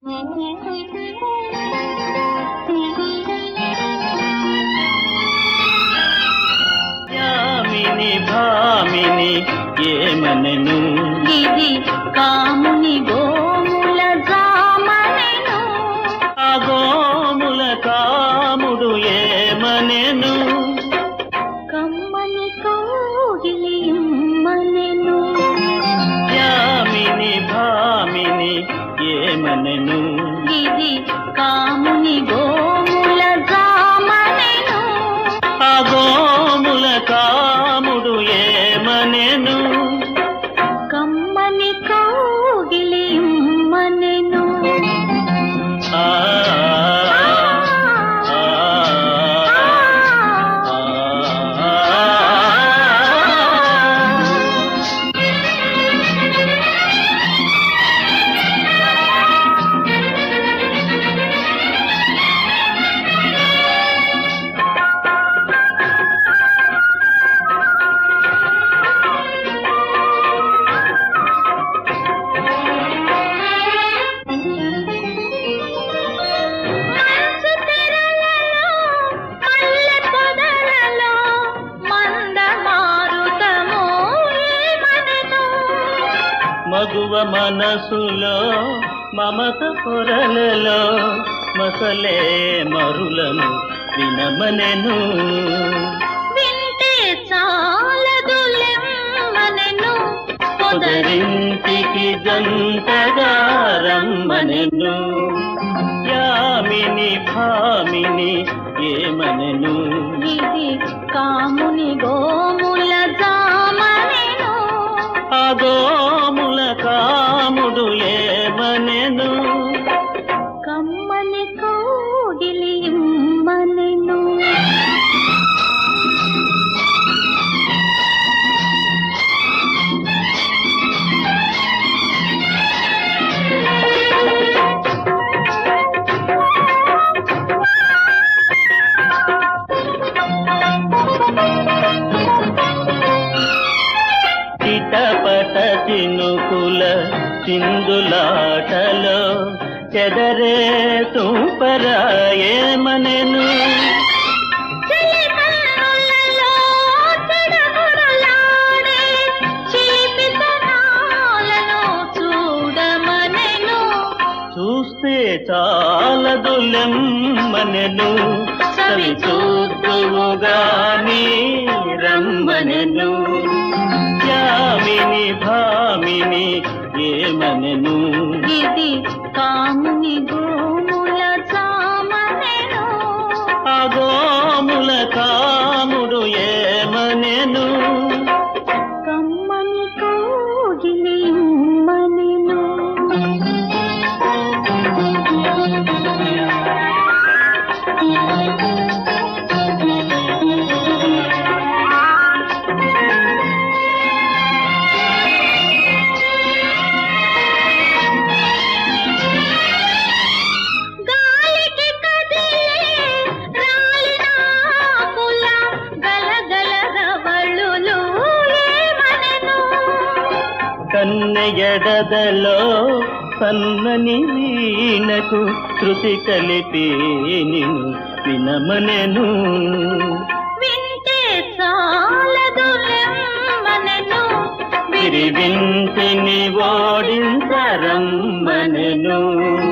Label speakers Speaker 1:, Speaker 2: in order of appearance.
Speaker 1: యామిని భామిని ఏమనెను
Speaker 2: ఇది కాముని గోముల జామనెను
Speaker 1: ఆ గోముల కాముడు ఏమనెను
Speaker 2: కమ్మని కోగిలి ఇమ్మనెను
Speaker 1: యామిని భామిని ఏమనెను
Speaker 2: ఇది కాముని గోముల జామనెను
Speaker 1: ఆ గోముల కాముడు ఏమనెను
Speaker 2: కమ్మని కోగిలి ఇమ్మనెను
Speaker 1: ఆ ఆ, ఆ.
Speaker 2: మంచు తెరలలో, మల్లె పొదలలో, మంద మారుతము ఏమనెను?
Speaker 1: మగువ మనసులో మమత పొరలలో మసలే మరులను వినమనెను
Speaker 2: వింటే చాలదులెమ్మనెను.
Speaker 1: పొదరింటికి జంటగా రమ్మనెను యామిని భామిని ఏమనెను
Speaker 2: ఇది కాముని గోముల జామనెను
Speaker 1: ఆ గోముల కాముడు ఏమనెను
Speaker 2: కమ్మని కోగిలి ఇమ్మనెను
Speaker 1: చిటపట చినుకుల చిందులాటలో చెదరే సూపరా ఏమనెను
Speaker 2: చెలి కన్నులలో చెడగొడలాడే చిలిపితనాలను చూడమనెను.
Speaker 1: చూస్తే చాలదులెమ్మనెను సవి చూద్దువుగాని రమ్మనెను యామిని భామిని ఏమనెను
Speaker 2: ఇది కాముని గోముల చామనెను
Speaker 1: ఆ గోముల కాముడు ఏమనెను
Speaker 2: కమ్మని కోగిలి ఇమ్మనెను గాలికి కదిలే రాలిన ఆకుల గలగల రవళులు ఏమనెను
Speaker 1: కన్నెయడదలో సన్నని వీణకు శృతి కలిపి నిన్ను వినమనెను
Speaker 2: వింటే చాలదులెమ్మనెను
Speaker 1: విరివింటిని ఓడించరమ్మనెను